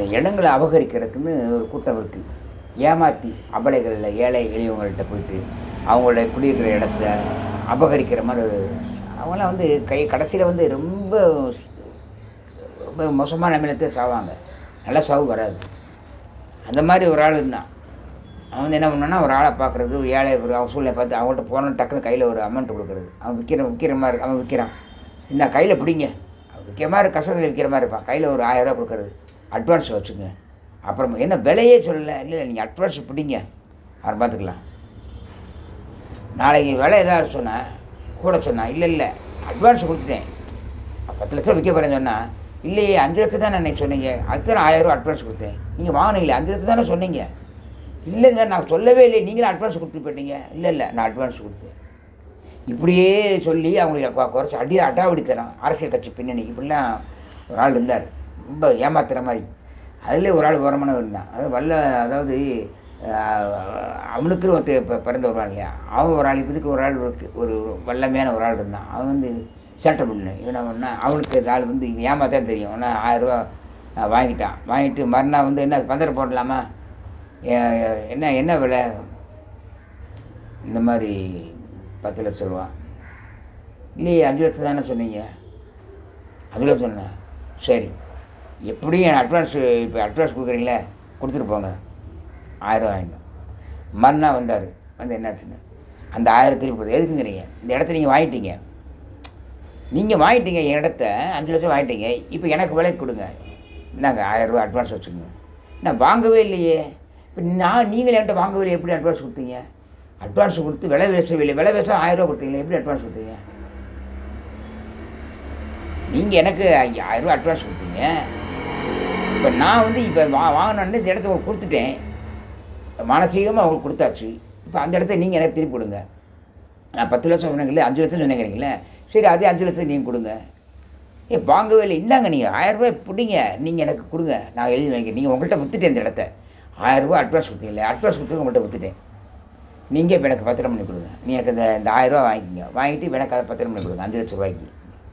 இந்த இடங்களை அபகரிக்கிறதுக்குன்னு ஒரு கூட்டம் இருக்குது ஏமாற்றி அபலைகளில் ஏழை எளியவங்கள்ட்ட போயிட்டு அவங்களோட குடியிருக்கிற இடத்த அபகரிக்கிற மாதிரி ஒரு அவங்களாம் வந்து கை கடைசியில் வந்து ரொம்ப ரொம்ப மோசமான நிலைமையில சாவாங்க நல்லா சாவு வராது அந்த மாதிரி ஒரு ஆள் இருந்தான் அவன் வந்து என்ன பண்ணான்னா ஒரு ஆளை பார்க்குறது ஒரு ஏழை ஒரு அவன் சூழ்நிலை பார்த்து அவங்கள்ட்ட போன டக்குன்னு கையில் ஒரு அமௌண்ட் கொடுக்குறது அவன் விற்கிற விற்கிற மாதிரி இருக்கு. அவன் விற்கிறான் இந்த கையில் பிடிங்க அவன் விற்கிற மாதிரி கஷ்டத்தில் விற்கிற மாதிரி இருப்பான் கையில் ஒரு ஆயிரரூவா கொடுக்குறது அட்வான்ஸ் வச்சுங்க அப்புறம் என்ன விலையே சொல்லலை இல்லை நீங்கள் அட்வான்ஸ் பிடிங்க அவரை பார்த்துக்கலாம் நாளைக்கு விலை ஏதாவது சொன்னேன் கூட சொன்னான் இல்லை இல்லை அட்வான்ஸ் கொடுத்துட்டேன் பத்து லட்சம் விற்க போகிறேன்னு சொன்னால் இல்லையே அஞ்சு லட்சம் தானே அன்னைக்கு சொன்னீங்க அதுக்கு நான் ஆயிரம் ரூபா அட்வான்ஸ் கொடுத்தேன் நீங்கள் வாங்கினீங்களே அஞ்சு லட்சம் தானே சொன்னீங்க இல்லைங்க நான் சொல்லவே இல்லை நீங்களும் அட்வான்ஸ் கொடுத்து போயிட்டீங்க இல்லை இல்லை நான் அட்வான்ஸ் கொடுத்தேன் இப்படியே சொல்லி அவங்களுக்கு கொ- குறைச்சி அடி அடாவடி தரோம் அரசியல் கட்சி பின்னணி இப்படிலாம் ஒரு ஆள் இருந்தார் ரொம்ப ஏமாத்துற மாதிரி அதில் ஒரு ஆள் ஓரமான இருந்தான் அது வல்ல அதாவது ஆஹ், அவனுக்குன்னு ஒருத்தர் இப்போ பிறந்த ஒரு ஆள் இல்லையா அவன் ஒரு ஆள் இதுக்கு ஒரு ஆள் இருக்கு ஒரு வல்லமையான ஒரு ஆள் இருந்தான் அவன் வந்து சேட்டை பண்ணு இவனை பண்ணா அவனுக்கு இந்த ஆள் வந்து இது ஏமாத்தான் தெரியும் ஆனால் ஆயிரரூவா வாங்கிட்டான் வாங்கிட்டு மறுநாள் வந்து என்ன பந்தரம் போடலாமா ஏ- ஏ- என்ன என்ன விலை இந்த மாதிரி பத்து லட்சம் ரூபா இல்லையே அஞ்சு லட்சம் தானே சொன்னீங்க அதில் சொன்னேன் சரி எப்படியும் அட்வான்ஸ் இப்போ அட்வான்ஸ் கொடுக்குறீங்களே கொடுத்துட்டு போங்க ஆயிரம் வாங்கிடும் மறுநாள் வந்தார் வந்து என்னாச்சுன்னு அந்த ஆயிரம் திருப்பி கொடுத்து எதுக்குங்கிறீங்க இந்த இடத்த நீங்கள் வாங்கிட்டீங்க நீங்கள் வாங்கிட்டீங்க என் இடத்த அஞ்சு லட்சம் வாங்கிட்டீங்க இப்போ எனக்கு விலைக்கு கொடுங்க இந்தாங்க ஆயிரம் ரூபாய் அட்வான்ஸ் வச்சுக்கோங்க நான் வாங்கவே இல்லையே இப்போ நான் நீங்கள் என்கிட்ட வாங்கவே இல்லை எப்படி அட்வான்ஸ் கொடுத்தீங்க அட்வான்ஸ் கொடுத்து விலை பேசவே இல்லை விலை பேச ஆயிரம் ரூபா கொடுத்தீங்களா எப்படி அட்வான்ஸ் கொடுத்தீங்க நீங்கள் எனக்கு ஐயா- ஆயிரம் ரூபா அட்வான்ஸ் கொடுத்தீங்க இப்போ நான் வந்து இப்போ வா வாங்கினோன்னு இந்த இடத்த உங்களுக்கு கொடுத்துட்டேன் மானசீகமாக உங்களுக்கு கொடுத்தாச்சு இப்போ அந்த இடத்த நீங்கள் எனக்கு திருப்பி கொடுங்க நான் பத்து லட்சம் சொன்னீங்களே அஞ்சு லட்சம் சொன்னீங்களே சரி அதே அஞ்சு லட்சம் நீங்கள் கொடுங்க ஏ வாங்கவே இல்லை இந்தாங்க நீங்கள் ஆயிரம் ரூபாய் பிடிங்க நீங்கள் எனக்கு கொடுங்க நான் எழுதி வாங்கி நீங்கள் உங்கள்கிட்ட விற்றுட்டேன் இந்த இடத்த ஆயிரம் ரூபாய் அட்வான்ஸ் கொடுத்தீங்களே அட்வான்ஸ் கொடுத்து உங்கள்கிட்ட விற்றுட்டேன் நீங்கள் இப்போ எனக்கு பத்திரம் பண்ணி கொடுங்க நீ எனக்கு இந்த இந்த ஆயிரம் ரூபாய் வாங்கிக்கிங்க வாங்கிட்டு இப்ப எனக்கு அதை பத்திரம் பண்ணி கொடுங்க அஞ்சு லட்சம் ரூபாய்க்கு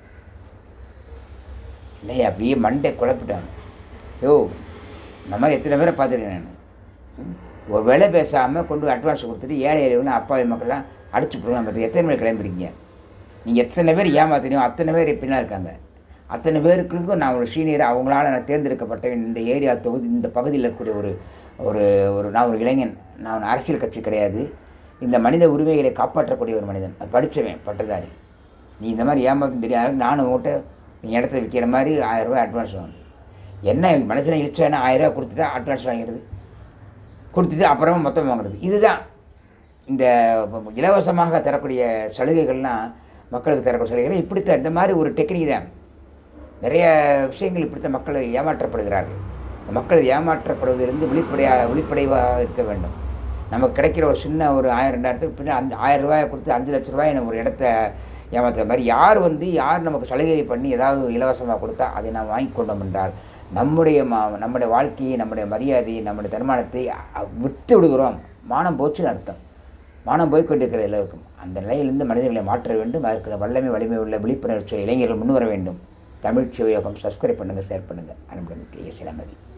இல்லை அப்படியே மண்டை குழப்பிட்டாங்க யோ இந்த மாதிரி எத்தனை பேரை பார்த்துருக்கேன் நான் ம். ஒரு விலை பேசாமல் கொண்டு போய் அட்வான்ஸ் கொடுத்துட்டு ஏழை ஏழைன்னு அப்பாவி மக்கள்லாம் அடிச்சு போடுவாங்க பார்த்து எத்தனை பேர் கிளம்பிருக்கீங்க நீங்கள் எத்தனை பேர் ஏமாத்தினியோ அத்தனை பேர் பின்னால் இருக்காங்க அத்தனை பேருக்கும் நான் ஒரு சீனியர் அவங்களால நான் தேர்ந்தெடுக்கப்பட்ட இந்த ஏரியா தொகுதி இந்த பகுதியில் இருக்கக்கூடிய ஒரு ஒரு ஒரு நான் ஒரு இளைஞன் நான் ஒரு அரசியல் கட்சி கிடையாது இந்த மனித உரிமைகளை காப்பாற்றக்கூடிய ஒரு மனிதன் அது படித்தவன் பட்டதாரி நீ இந்த மாதிரி ஏமாத்தும் தெரியாது நானும் உங்கள்கிட்ட நீ இடத்த விற்கிற மாதிரி ஆயிரம் ரூபாய் அட்வான்ஸ் வாங்கணும் என்ன மனுஷனை இழிச்சேன்னா ஆயிரம் ரூபாய் கொடுத்துட்டா அட்வான்ஸ் வாங்கிடுது கொடுத்துட்டு அப்புறமா மொத்தம் வாங்குறது இதுதான் இந்த இலவசமாக தரக்கூடிய சலுகைகள்லாம் மக்களுக்கு தரக்கூடிய சலுகைகள் இப்படித்தான் இந்த மாதிரி ஒரு டெக்னிக் தான் நிறைய விஷயங்கள் இப்படித்தான் மக்கள் ஏமாற்றப்படுகிறார்கள் இந்த மக்கள் ஏமாற்றப்படுவதிலிருந்து விழிப்படையாக விழிப்படைவாக இருக்க வேண்டும் நமக்கு கிடைக்கிற ஒரு சின்ன ஒரு ஆயிரம் ரெண்டாயிரத்துக்கு பின்னாடி அந்த ஆயிரம் ரூபாயை கொடுத்து அஞ்சு லட்ச ரூபாய் நம்ம ஒரு இடத்த ஏமாத்துற மாதிரி யார் வந்து யார் நமக்கு சலுகை பண்ணி ஏதாவது இலவசமாக கொடுத்தா அதை நாம் வாங்கி கொண்டோம் என்றால் நம்முடைய மா நம்முடைய வாழ்க்கையை நம்முடைய மரியாதையை நம்முடைய தன்மானத்தை அ- விட்டு விடுகிறோம் மானம் போச்சுன்னு அர்த்தம் மானம் போய் கொண்டிருக்கிற எல்லோருக்கும் அந்த நிலையிலிருந்து மனிதர்களை மாற்ற வேண்டும் அதற்கு வல்லமை வலிமை உள்ள விழிப்புணர்ச்சி இளைஞர்கள் முன்வர வேண்டும் தமிழ் சிவயோகம் சப்ஸ்கிரைப் பண்ணுங்கள் ஷேர் பண்ணுங்கள் அனுப்பிடுங்க இசைலமதி